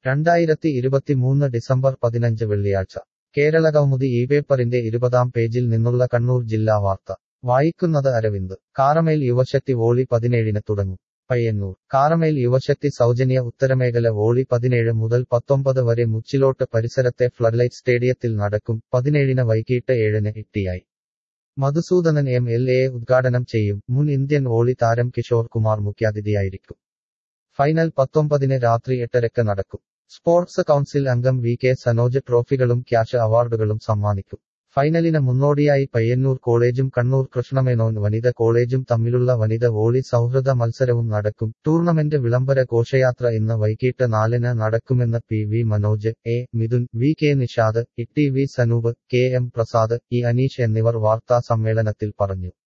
രണ്ടായിരത്തി ഇരുപത്തിമൂന്ന് ഡിസംബർ പതിനഞ്ച് വെള്ളിയാഴ്ച കേരളകൗമുദി ഈ പേപ്പറിന്റെ ഇരുപതാം പേജിൽ നിന്നുള്ള കണ്ണൂർ ജില്ലാ വാർത്ത വായിക്കുന്നത് അരവിന്ദ് കാറമേൽ യുവശക്തി വോളി പതിനേഴിന് തുടങ്ങും പയ്യന്നൂർ കാറമേൽ യുവശക്തി സൗജന്യ ഉത്തരമേഖല വോളി പതിനേഴ് മുതൽ പത്തൊമ്പത് വരെ മുച്ചിലോട്ട് പരിസരത്തെ ഫ്ലഡ്ലൈറ്റ് സ്റ്റേഡിയത്തിൽ നടക്കും പതിനേഴിന് വൈകിട്ട് ഏഴിന് ഇട്ടിയായി മധുസൂദനൻ എം എൽ എ ഉദ്ഘാടനം ചെയ്യും മുൻ ഇന്ത്യൻ വോളി താരം കിഷോർ കുമാർ മുഖ്യാതിഥിയായിരിക്കും ഫൈനൽ പത്തൊമ്പതിന് രാത്രി എട്ടരക്ക് നടക്കും സ്പോർട്സ് കൗൺസിൽ അംഗം വി കെ സനോജ് ട്രോഫികളും ക്യാഷ് അവാർഡുകളും സമ്മാനിക്കും ഫൈനലിന് മുന്നോടിയായി പയ്യന്നൂർ കോളേജും കണ്ണൂർ കൃഷ്ണമേനോൻ വനിത കോളേജും തമ്മിലുള്ള വനിത വോളി സൗഹൃദ മത്സരവും നടക്കും ടൂർണമെന്റ് വിളംബര ഘോഷയാത്ര ഇന്ന് വൈകിട്ട് നാലിന് നടക്കുമെന്ന് P V Manoj A Mithun V K Nishad E T V Sanoop K M Prasad E Anish എന്നിവർ വാർത്താ സമ്മേളനത്തിൽ പറഞ്ഞു